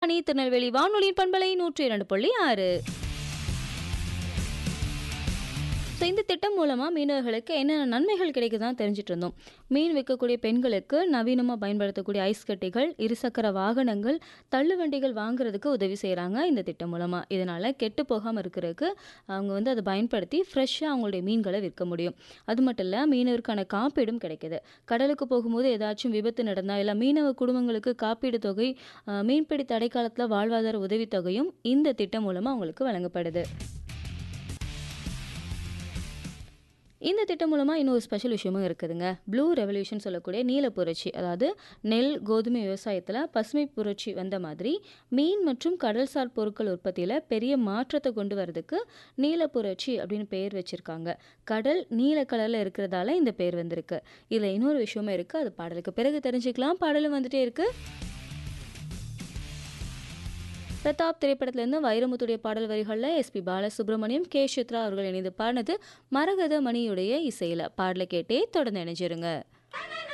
ஆகாஷ்வாணி திருநெல்வேலி வானொலியின் பண்பலை நூற்றி இரண்டு புள்ளி ஆறு ஸோ இந்த திட்டம் மூலமாக மீனவர்களுக்கு என்னென்ன நன்மைகள் கிடைக்குதான் தெரிஞ்சுட்டு இருந்தோம் மீன் விற்கக்கூடிய பெண்களுக்கு நவீனமாக பயன்படுத்தக்கூடிய ஐஸ் கட்டிகள் இருசக்கர வாகனங்கள் தள்ளுவண்டிகள் வாங்குறதுக்கு உதவி செய்கிறாங்க இந்த திட்டம் மூலமாக இதனால் கெட்டு போகாமல் இருக்கிறதுக்கு அவங்க வந்து அதை பயன்படுத்தி ஃப்ரெஷ்ஷாக அவங்களுடைய மீன்களை விற்க முடியும் அது மட்டும் இல்லை மீனவருக்கான காப்பீடும் கிடைக்குது கடலுக்கு போகும்போது ஏதாச்சும் விபத்து நடந்தால் இல்லை மீனவ குடும்பங்களுக்கு காப்பீடு தொகை அஹ், மீன்பிடி தடைக்காலத்தில் வாழ்வாதார உதவித்தொகையும் இந்த திட்டம் மூலமாக அவங்களுக்கு வழங்கப்படுது இந்த திட்டம் மூலமாக இன்னொரு ஸ்பெஷல் விஷயமும் இருக்குதுங்க ப்ளூ ரெவல்யூஷன் சொல்லக்கூடிய நீல புரட்சி அதாவது நெல் கோதுமை விவசாயத்தில் பசுமை புரட்சி வந்த மாதிரி மீன் மற்றும் கடல்சார் பொருட்கள் உற்பத்தியில் பெரிய மாற்றத்தை கொண்டு வரதுக்கு நீல புரட்சி அப்படின்னு பெயர் வச்சுருக்காங்க கடல் நீல கலரில் இருக்கிறதால இந்த பேர் வந்திருக்கு இதில் இன்னொரு விஷயமும் இருக்குது அது பாடலுக்கு பிறகு தெரிஞ்சுக்கலாம் பாடலும் வந்துட்டே இருக்குது பிரதாப் திரைப்படத்திலிருந்து வைரமுத்துடைய பாடல் வரிகளில் எஸ்பி பாலசுப்ரமணியம் கே சித்ரா அவர்கள் இணைந்து பாடினது மரகத மணியுடைய இசையில் பாடலை கேட்டே தொடர்ந்து இணைஞ்சிருங்க